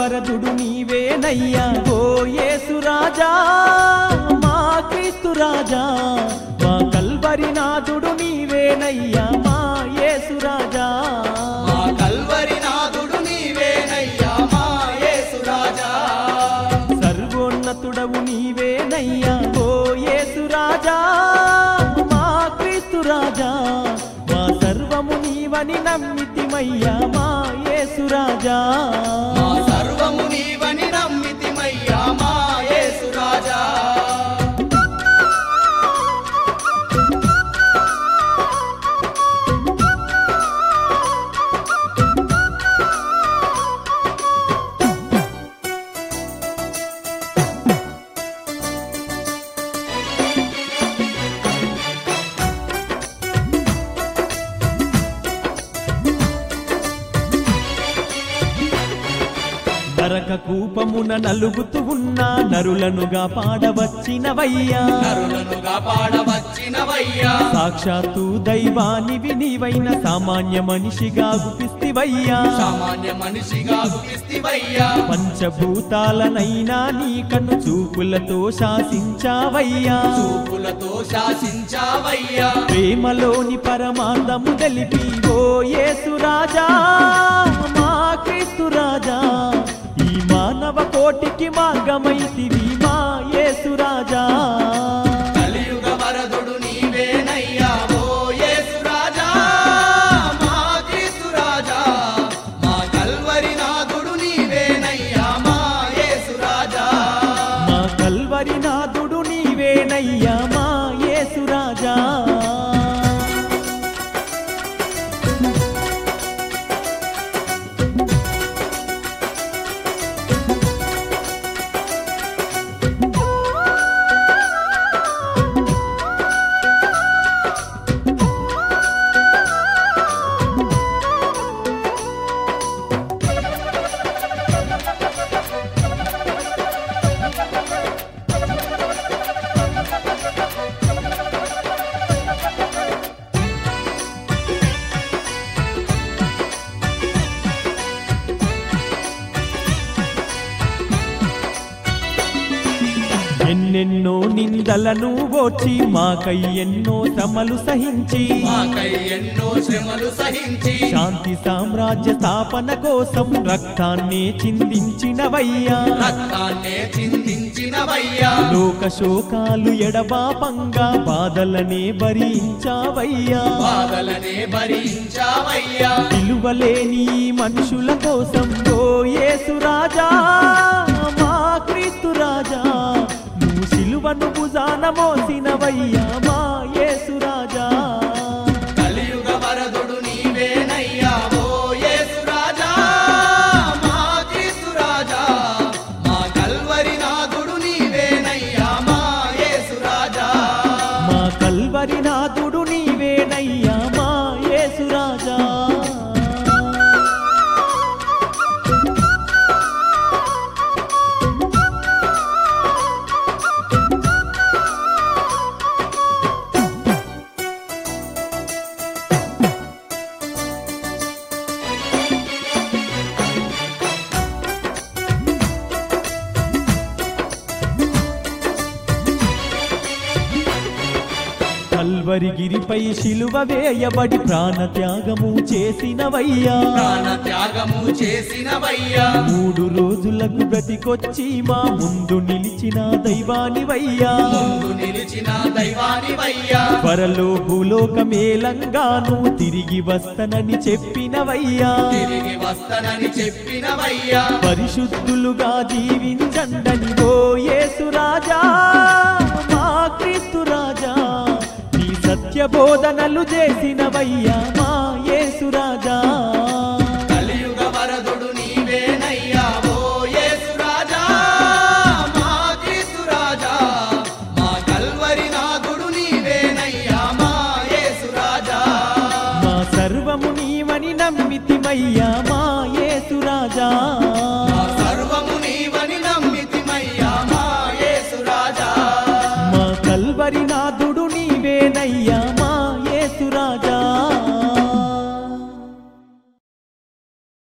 వరదుడు నీవేనయ్యా ఓ యేసురాజా మా క్రీస్తు రాజా మా కల్వరి నాథుడు నీవేనయ్యా మా యేసురాజా మా కల్వరి నాథుడు నీవేనయ్యా మా యేసురాజా సర్వోన్నతుడవు నీవేనయ్యా ఓ యేసురాజా మా క్రీస్తు రాజా మా సర్వము నీవని నమ్మితిమయ్యా మా యేసురాజా మా సర్వము నీవని నమ్మితిమయ్యా మా యేసురాజా నరక కూపమున నలుగుతూ ఉన్న నరులనుగా పాడవచ్చినవయ్యా నరులనుగా పాడవచ్చినవయ్యా సాక్షాత్తు దైవానివి నీవైన సామాన్య మనిషిగా గుపిస్తివయ్యా సామాన్య మనిషిగా గుపిస్తివయ్యా పంచభూతాలనైనా నీ కన్ను చూపులతో శాసించావయ్యా చూపులతో శాసించావయ్యా ప్రేమలోని పరమార్థము తెలిపి ఓ యేసురాజా మా క్రీస్తు రాజా ఈ మానవ కోటికి మార్గమైతివి మా యేసురాజా కలియుగ వరదుడు నీవేనయ్యా ఓ యేసురాజా మా క్రీస్తురాజా మా కల్వరి నాథుడు నీవేనయ్యా మా యేసురాజా మా కల్వరి నాథుడు నీవేనయ్యా మా యేసురాజా ఎన్నెన్నో నిందలను ఓర్చి మాకై ఎన్నో శ్రమలు సహించి మాకై ఎన్నో శ్రమలు సహించి శాంతి సామ్రాజ్య స్థాపన కోసం రక్తాన్ని చిందించినవయ్యా రక్తాన్నే చిందించినవయ్యా లోక శోకాలు ఎడబాపంగా బాధలనే భరించావయ్యా బాధలనే భరించావయ్యా విలువలేని ఈ మనుషుల కోసం ఓ యేసురాజా మా క్రీస్తు రాజా నువ్వు సిలువను భుజాన మోసినవయ్యా మా యేసురాజా కలియుగ వరదుడు నీవేనయ్యా ఓ యేసురాజా మా క్రీస్తురాజా మా కల్వరి నాథుడు నీవేనయ్యా మా యేసురాజా మా కల్వరి నాథుడు నీవేనయ్యా మా యేసురాజా కల్వరిగిరిపై శిలువ వేయబడి ప్రాణత్యాగము చేసినవయ్యా ప్రాణ త్యాగము చేసినవయ్యా మూడు రోజులకు బ్రతికొచ్చి మా ముందు నిలిచిన దైవానివయ్యా ముందు నిలిచిన దైవానివయ్యా త్వరలో భూలోకమేలంగాను తిరిగి వస్తనని చెప్పినవయ్యా తిరిగి వస్తనని చెప్పినవయ్యా పరిశుద్ధులుగా జీవించండని ఓ యేసురాజా మా క్రీస్తు రాజా నీ సత్య బోధనలు చేసినవయ్యా మా యేసురాజా కలియుగ వరదుడు నీవేనయ్యా ఓ యేసురాజా మా క్రీస్తురాజా మా కల్వరి నాథుడు నీవేనయ్యా మా యేసురాజా మా సర్వము నీవని నమ్మితిమయ్యా మా యేసురాజా